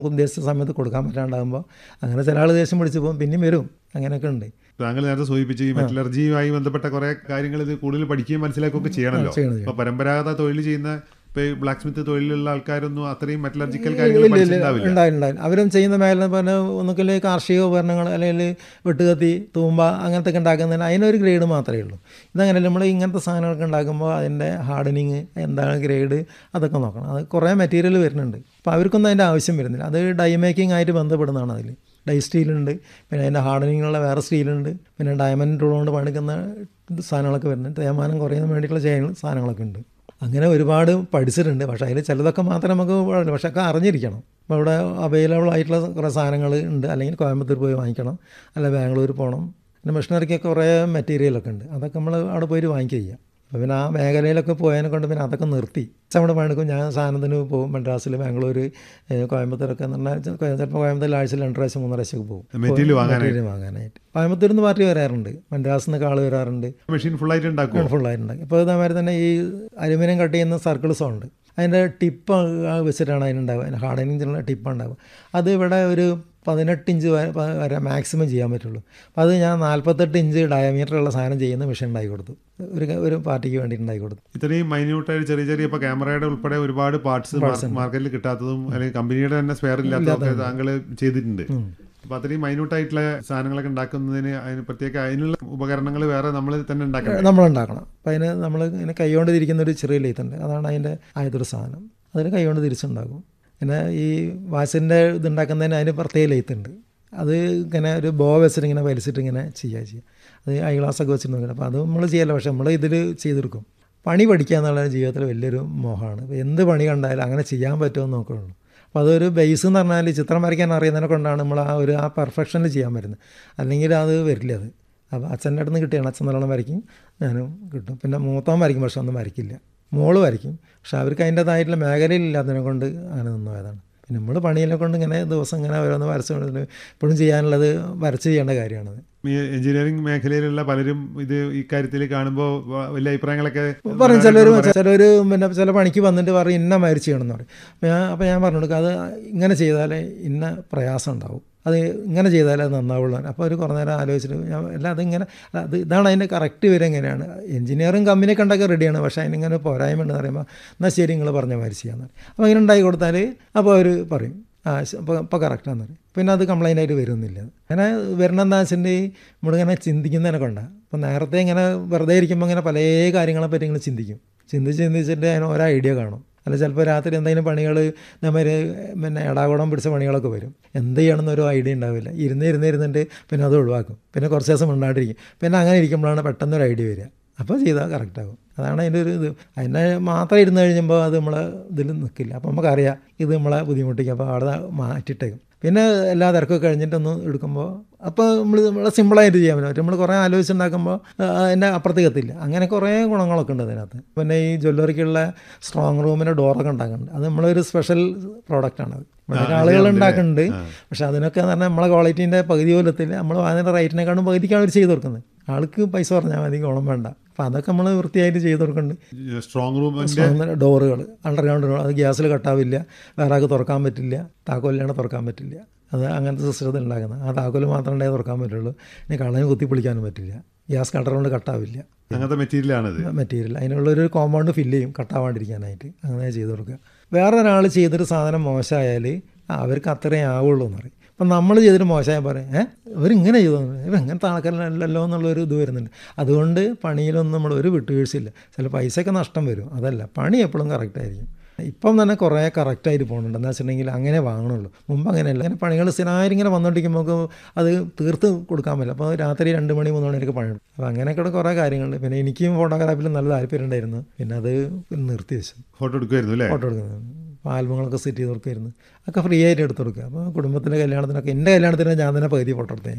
ഉദ്ദേശിച്ച സമയത്ത് കൊടുക്കാൻ പറ്റാണ്ടാകുമ്പോൾ അങ്ങനെ ചില ആൾ ദേഷ്യം പിടിച്ച് പോകും പിന്നെയും വരും അങ്ങനെയൊക്കെ ഉണ്ട് താങ്കൾ നേരത്തെ സൂചിപ്പിച്ച് ഈ മെറ്റലർജിയുമായി ബന്ധപ്പെട്ട കുറെ കാര്യങ്ങൾ ഇത് കൂടുതൽ പഠിക്കുകയും മനസ്സിലാക്കുകയൊക്കെ ചെയ്യണമല്ലോ ചെയ്യണം, അപ്പൊ പരമ്പരാഗത തൊഴിൽ ചെയ്യുന്ന ഇപ്പൊ ബ്ലാക്ക് സ്മിത്ത് തൊഴിലുള്ള ആൾക്കാരൊന്നും അത്രയും മെറ്റലർജിക്കൽ ഇല്ല, കാര്യങ്ങൾ ഇല്ല, പഠിച്ചിട്ടുണ്ടാവില്ല ഉണ്ടായില്ല അവരും ചെയ്യുന്ന മേഖല പറഞ്ഞ ഒന്നുകിൽ കാർഷിക ഉപകരണങ്ങൾ അല്ലെങ്കിൽ വെട്ടുകത്തി തൂമ്പ അങ്ങനത്തെ ഒക്കെ ഉണ്ടാക്കുന്നതിന് അതിനൊരു ഗ്രേഡ് മാത്രമേ ഉള്ളൂ ഇതങ്ങനെ നമ്മൾ ഇങ്ങനത്തെ സാധനങ്ങളൊക്കെ ഉണ്ടാക്കുമ്പോൾ അതിൻ്റെ ഹാർഡനിങ് എന്താണ് ഗ്രേഡ് അതൊക്കെ നോക്കണം അത് കുറേ മെറ്റീരിയൽ വരുന്നുണ്ട് അപ്പോൾ അവർക്കൊന്നും അതിൻ്റെ ആവശ്യം വരുന്നില്ല അത് ഡൈ മേക്കിംഗ് ആയിട്ട് ബന്ധപ്പെടുന്നതാണ് അതിൽ ഡൈ സ്റ്റീലുണ്ട് പിന്നെ അതിൻ്റെ ഹാർഡനിങ്ങുള്ള വേറെ സ്റ്റീലുണ്ട് പിന്നെ ഡയമണ്ട് ടൂൾ കൊണ്ട് പണിക്കുന്ന സാധനങ്ങളൊക്കെ വരുന്നുണ്ട് തേമാനം കുറയുന്ന വേണ്ടിയിട്ടുള്ള ചെയ്യുന്ന സാധനങ്ങളൊക്കെ ഉണ്ട് അങ്ങനെ ഒരുപാട് പഠിച്ചിട്ടുണ്ട് പക്ഷേ അതിൽ ചിലതൊക്കെ മാത്രമേ നമുക്ക് പാടില്ല പക്ഷേ ഒക്കെ അറിഞ്ഞിരിക്കണം അപ്പോൾ ഇവിടെ അവൈലബിൾ ആയിട്ടുള്ള കുറേ സാധനങ്ങൾ ഉണ്ട് അല്ലെങ്കിൽ കോയമ്പത്തൂർ പോയി വാങ്ങിക്കണം അല്ല ബാംഗ്ലൂർ പോകണം പിന്നെ മെഷീനറിക്കൊക്കെ കുറേ മെറ്റീരിയലൊക്കെ ഉണ്ട് അതൊക്കെ നമ്മൾ അവിടെ പോയിട്ട് വാങ്ങിക്കുക ചെയ്യുക അപ്പോൾ പിന്നെ ആ മേഖലയിലൊക്കെ പോയതിനെ കൊണ്ട് പിന്നെ അതൊക്കെ നിർത്തി അവിടെ പണിക്കും ഞാൻ സാധനത്തിന് പോകും മദ്രാസിൽ ബാംഗ്ലൂർ ഏഹ് കോയമ്പത്തൂരൊക്കെ എന്ന് പറഞ്ഞാൽ ചിലപ്പോൾ കോയമ്പത്തൂരിൽ ആഴ്ചയിൽ രണ്ട് പ്രാവശ്യം മൂന്ന് പ്രാവശ്യമൊക്കെ പോകും മെറ്റീരിയൽ വാങ്ങാനായിട്ട് മെറ്റീരിയൽ വാങ്ങാനായിട്ട് കോയമ്പത്തൂരിൽ നിന്ന് പാർട്ടി വരാറുണ്ട് മദ്രാസിൽ നിന്നൊക്കെ ആൾ വരാറുണ്ട് മെഷീൻ ഫുള്ളായിട്ട് ഉണ്ടാക്കുമോ ഫുള്ളായിട്ടുണ്ടാക്കി ഇപ്പോൾ ഇതേമാതിരി തന്നെ ഈ അലുമിനിയം കട്ട് ചെയ്യുന്ന സർക്കിൾസും ഉണ്ട് അതിൻ്റെ ടിപ്പ് വെച്ചിട്ടാണ് അതിനുണ്ടാവുക അതിന് ഹാർഡനിങ് ചെയ്യുന്ന ടിപ്പ് ഉണ്ടാവുക അത് ഇവിടെ ഒരു പതിനെട്ട് ഇഞ്ച് വരെ വരെ മാക്സിമം ചെയ്യാൻ പറ്റുള്ളൂ അപ്പോൾ അത് ഞാൻ നാൽപ്പത്തെട്ട് ഇഞ്ച് ഡയമീറ്ററുള്ള സാധനം ചെയ്യുന്ന മെഷീൻ ഉണ്ടാക്കി കൊടുത്തു ഒരു ഒരു പാർട്ടിക്ക് വേണ്ടി ഉണ്ടാക്കി കൊടുത്തു ഇത്രയും മൈന്യൂട്ടായിട്ട് ചെറിയ ചെറിയ ഇപ്പൊ ക്യാമറയുടെ ഉൾപ്പെടെ ഒരുപാട് പാർട്സ് മാർക്കറ്റിൽ കിട്ടാത്തതും അല്ലെങ്കിൽ കമ്പനിയുടെ തന്നെ സ്പെയർ ഇല്ലാത്തതൊക്കെ താങ്കൾ ചെയ്തിട്ടുണ്ട് അപ്പൊ അത്രയും മൈന്യൂട്ടായിട്ടുള്ള സാധനങ്ങളൊക്കെ ഉണ്ടാക്കുന്നതിന് അതിന് പ്രത്യേക അതിനുള്ള ഉപകരണങ്ങൾ വേറെ നമ്മൾ തന്നെ ഉണ്ടാക്കണം നമ്മൾ ഉണ്ടാക്കണം അപ്പോൾ അതിന് നമ്മൾ ഇങ്ങനെ കൈകൊണ്ട് തിരിക്കുന്ന ഒരു ചെറിയ ലെയ്ത്തുണ്ട് അതാണ് അതിൻ്റെ ആയതൊരു സാധനം അതിന് കൈകൊണ്ട് തിരിച്ചുണ്ടാക്കും പിന്നെ ഈ വാച്ചിൻ്റെ ഇതുണ്ടാക്കുന്നതിന് അതിന് പ്രത്യേക ലെയ്ത്തുണ്ട് അത് ഇങ്ങനെ ഒരു ബോ വെച്ചിട്ട് ഇങ്ങനെ വലിച്ചിട്ട് ഇങ്ങനെ ചെയ്യുക ചെയ്യുക അത് ഐ ഗ്ലാസ്സൊക്കെ വെച്ചിട്ട് നോക്കണം അപ്പോൾ അത് നമ്മൾ ചെയ്യല്ല പക്ഷെ നമ്മൾ ഇതിൽ ചെയ്തെടുക്കും പണി പഠിക്കുക എന്നുള്ള ജീവിതത്തിൽ വലിയൊരു മോഹമാണ് ഇപ്പോൾ എന്ത് പണി കണ്ടാലും അങ്ങനെ ചെയ്യാൻ പറ്റുമെന്ന് നോക്കുള്ളൂ അപ്പോൾ അതൊരു ബേസ് എന്ന് പറഞ്ഞാൽ ചിത്രം വരയ്ക്കാൻ അറിയുന്നതിനെ കൊണ്ടാണ് നമ്മൾ ആ ഒരു ആ പെർഫെക്ഷനിൽ ചെയ്യാൻ പറ്റുന്നത് അല്ലെങ്കിൽ അത് വരില്ല അത് അപ്പോൾ അച്ഛൻ്റെ അടുത്ത് നിന്ന് കിട്ടിയാണ് അച്ഛൻ നല്ലോണം വരയ്ക്കും ഞാനും കിട്ടും പിന്നെ മൂത്തവൻ വരയ്ക്കും പക്ഷെ ഒന്നും വരയ്ക്കില്ല മോള് വരയ്ക്കും പക്ഷെ അവർക്ക് അതിൻ്റേതായിട്ടുള്ള മേഖലയിലില്ലാത്തതിനെ കൊണ്ട് അങ്ങനെ നിന്ന് പോയതാണ് പിന്നെ നമ്മൾ പണിയെ കൊണ്ട് ഇങ്ങനെ ദിവസം ഇങ്ങനെ ഓരോന്ന് വരച്ച് കൊണ്ട് ഇപ്പോഴും ചെയ്യാനുള്ളത് വരച്ച് ചെയ്യേണ്ട കാര്യമാണത് ഈ എഞ്ചിനീയറിംഗ് മേഖലയിലുള്ള പലരും ഇത് ഇക്കാര്യത്തിൽ കാണുമ്പോൾ വലിയ അഭിപ്രായങ്ങളൊക്കെ പറയും ചിലർ ചിലർ പിന്നെ ചില പണിക്ക് വന്നിട്ട് പറയും ഇന്ന മരിച്ചു ചെയ്യണമെന്ന് പറയും അപ്പോൾ ഞാൻ അപ്പോൾ ഞാൻ പറഞ്ഞു കൊടുക്കുക അത് ഇങ്ങനെ ചെയ്താലേ ഇന്ന പ്രയാസം ഉണ്ടാവും അത് ഇങ്ങനെ ചെയ്താലേ അത് നന്നാവുള്ളൂ അപ്പോൾ ഒരു കുറേ നേരം ആലോചിച്ചിട്ട് ഞാൻ അല്ല അതിങ്ങനെ അല്ല, അത് ഇതാണ് അതിൻ്റെ കറക്റ്റ് വരെ എങ്ങനെയാണ് എഞ്ചിനീയറിംഗ് കമ്പനിയൊക്കെ ഉണ്ടാക്കി റെഡിയാണ് പക്ഷേ അതിനിങ്ങനെ പോരായ്മ ഉണ്ടെന്ന് പറയുമ്പോൾ എന്നാൽ ശരി നിങ്ങൾ പറഞ്ഞ മാതിരി ചെയ്യാമെന്ന് പറയും അപ്പോൾ ഇങ്ങനെ ഉണ്ടാക്കി കൊടുത്താൽ അപ്പോൾ അവർ പറയും ആ അപ്പോൾ ഇപ്പോൾ കറക്റ്റാന്ന് പറയും പിന്നെ അത് കംപ്ലൈൻ്റ് ആയിട്ട് വരുന്നില്ല അങ്ങനെ വരണമെന്താ വെച്ചിട്ടുണ്ടെങ്കിൽ നമ്മളിങ്ങനെ ചിന്തിക്കുന്നതിനെ കൊണ്ടാണ് അപ്പോൾ നേരത്തെ ഇങ്ങനെ വെറുതെ ഇരിക്കുമ്പോൾ ഇങ്ങനെ പല കാര്യങ്ങളെ പറ്റി ഇങ്ങനെ ചിന്തിക്കും ചിന്തിച്ച് ചിന്തിച്ചിട്ട് അതിന് ഓരോ ഐഡിയ കാണും അല്ല ചിലപ്പോൾ രാത്രി എന്തെങ്കിലും പണികൾ നമ്മര് പിന്നെ എടാകുടം പിടിച്ച പണികളൊക്കെ വരും എന്ത് ചെയ്യണമെന്ന് ഒരു ഐഡിയ ഉണ്ടാവില്ല ഇരുന്ന് ഇരുന്ന് ഇരുന്നിട്ട് പിന്നെ അത് ഒഴിവാക്കും പിന്നെ കുറച്ച് ദിവസം മിണ്ടാണ്ടിരിക്കും പിന്നെ അങ്ങനെ ഇരിക്കുമ്പോഴാണ് പെട്ടെന്ന് ഒരു ഐഡിയ വരിക അപ്പോൾ ചെയ്താൽ കറക്റ്റാകും അതാണ് അതിൻ്റെ ഒരു ഇത് അതിനെ മാത്രം ഇരുന്ന് കഴിയുമ്പോൾ അത് നമ്മളെ ഇതിൽ നിൽക്കില്ല അപ്പോൾ നമുക്കറിയാം ഇത് നമ്മളെ ബുദ്ധിമുട്ടിക്കും അപ്പോൾ അവിടെ മാറ്റിട്ടേക്കും പിന്നെ എല്ലാ തിരക്കൊക്കെ കഴിഞ്ഞിട്ടൊന്ന് എടുക്കുമ്പോൾ അപ്പോൾ നമ്മൾ നമ്മളെ സിമ്പിളായിട്ട് ചെയ്യാൻ പറ്റും നമ്മൾ കുറേ ആലോചിച്ചുണ്ടാക്കുമ്പോൾ അതിൻ്റെ അപ്പുറത്തേക്ക് എത്തില്ല അങ്ങനെ കുറേ ഗുണങ്ങളൊക്കെ ഉണ്ട് അതിനകത്ത് പിന്നെ ഈ ജ്വല്ലറിക്കുള്ള സ്ട്രോങ് റൂമിൻ്റെ ഡോറൊക്കെ ഉണ്ടാക്കുന്നുണ്ട് അത് നമ്മളൊരു സ്പെഷ്യൽ പ്രോഡക്റ്റാണ് അത് വളരെ ആളുകൾ ഉണ്ടാക്കുന്നുണ്ട് പക്ഷെ അതിനൊക്കെ എന്ന് പറഞ്ഞാൽ നമ്മളെ ക്വാളിറ്റീൻ്റെ പകുതി പോലത്തില്ല നമ്മൾ അതിൻ്റെ റേറ്റിനെക്കാളും പകുതിക്കാണ് അവർ ചെയ്ത് കൊടുക്കുന്നത് ആൾക്ക് പൈസ പറഞ്ഞാൽ മതി ഗുണം വേണ്ട അപ്പോൾ അതൊക്കെ നമ്മൾ വൃത്തിയായിട്ട് ചെയ്ത് കൊടുക്കുന്നുണ്ട് സ്ട്രോങ് റൂമിന്റെ ഡോറുകൾ അണ്ടർഗ്രൗണ്ട് ഡോർ അത് ഗ്യാസിൽ കട്ടാവില്ല വേറെ ആൾക്ക് തുറക്കാൻ പറ്റില്ല താക്കോലിലാണ് തുറക്കാൻ പറ്റില്ല അത് അങ്ങനത്തെ സിസ്റ്റത്തിൽ ഉണ്ടാക്കുന്നത് ആ താക്കോല് മാത്രമേ ഉണ്ടായി തുറക്കാൻ പറ്റുള്ളൂ ഇനി കള്ളന് കുത്തി പൊളിക്കാനും പറ്റില്ല ഗ്യാസ് കട്ടർ കൊണ്ട് കട്ടാവില്ല അങ്ങനത്തെ മെറ്റീരിയലാണിത് മെറ്റീരിയൽ അതിനുള്ളൊരു കോമ്പൗണ്ട് ഫില്ല് ചെയ്യും കട്ടാവാണ്ടിരിക്കാനായിട്ട് അങ്ങനെ ചെയ്ത് കൊടുക്കുക വേറെ ഒരാൾ ചെയ്തൊരു സാധനം മോശമായാൽ അവർക്ക് അത്രയും ആവുള്ളൂ എന്ന് പറയും അപ്പം നമ്മൾ ചെയ്തിട്ട് മോശമായി പറയും ഏഹ് അവരിങ്ങനെ ചെയ്തു ഇവ ഇങ്ങനത്തെ ആൾക്കാരല്ലല്ലോ എന്നുള്ളൊരു ഇത് വരുന്നുണ്ട് അതുകൊണ്ട് പണിയിലൊന്നും നമ്മൾ ഒരു വിട്ടുവീഴ്ചയില്ല ചില പൈസയൊക്കെ നഷ്ടം വരും അതല്ല പണി എപ്പോഴും കറക്റ്റായിരിക്കും ഇപ്പം തന്നെ കുറേ കറക്റ്റായിട്ട് പോകുന്നുണ്ട് എന്താ വെച്ചിട്ടുണ്ടെങ്കിൽ അങ്ങനെ വാങ്ങണുള്ളൂ മുമ്പ് അങ്ങനെയല്ല അങ്ങനെ പണികൾ സ്ഥിരമായിട്ട് ഇങ്ങനെ വന്നുകൊണ്ടിരിക്കുമ്പോൾ അത് തീർത്ത് കൊടുക്കാൻ പറ്റില്ല അപ്പോൾ രാത്രി രണ്ട് മണി മൂന്ന് മണിയൊക്കെ പണിയുണ്ട് അപ്പോൾ അങ്ങനെയൊക്കെ കുറേ കാര്യങ്ങളുണ്ട് പിന്നെ എനിക്കും ഫോട്ടോഗ്രാഫിയിൽ നല്ല താല്പര്യം ഉണ്ടായിരുന്നു പിന്നെ അത് നിർത്തി വെച്ചു ഫോട്ടോ എടുക്കുമായിരുന്നു അല്ലേ ഫോട്ടോ എടുക്കുന്നത് അപ്പോൾ ആൽബങ്ങളൊക്കെ സെറ്റ് ചെയ്ത് കൊടുക്കുമായിരുന്നു ഒക്കെ ഫ്രീ ആയിട്ട് എടുത്ത് കൊടുക്കുക അപ്പോൾ കുടുംബത്തിൻ്റെ കല്യാണത്തിനൊക്കെ എൻ്റെ കല്യാണത്തിന് ഞാൻ തന്നെ പകുതി ഫോട്ടോ എടുത്തേ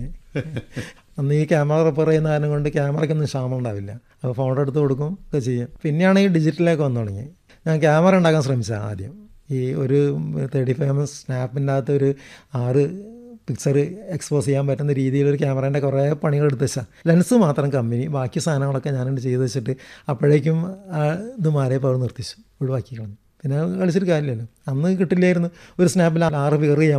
അന്ന് ഈ ക്യാമറ റിപ്പയർ ചെയ്യുന്ന കാരണം കൊണ്ട് ക്യാമറയ്ക്കൊന്നും ക്ഷാമം ഉണ്ടാവില്ല അപ്പോൾ ഫോട്ടോ എടുത്ത് കൊടുക്കും ഒക്കെ ചെയ്യും പിന്നെയാണ് ഈ ഡിജിറ്റലിലേക്ക് വന്നു തുടങ്ങി ഞാൻ ക്യാമറ ഉണ്ടാക്കാൻ ശ്രമിച്ചത് ആദ്യം ഈ ഒരു തേർട്ടി ഫൈവ് എം സ്നാപ്പിൻ്റെ അകത്ത് ഒരു ആറ് പിക്ചർ എക്സ്പോസ് ചെയ്യാൻ പറ്റുന്ന രീതിയിൽ ഒരു ക്യാമറേൻ്റെ കുറേ പണികൾ എടുത്ത് വെച്ചാൽ ലെൻസ് മാത്രം കമ്പനി ബാക്കി സാധനങ്ങളൊക്കെ ഞാനുണ്ട് ചെയ്ത് വെച്ചിട്ട് അപ്പോഴേക്കും ആ ഇത് മാറിയപ്പോൾ അവർ നിർത്തിച്ചു ഒഴിവാക്കി കളഞ്ഞു പിന്നെ കളിച്ചിട്ട് കാര്യമില്ലല്ലോ അന്ന് കിട്ടില്ലായിരുന്നു ഒരു സ്നാപ്പിൽ ആറ് ഫിഗർ ചെയ്യാൻ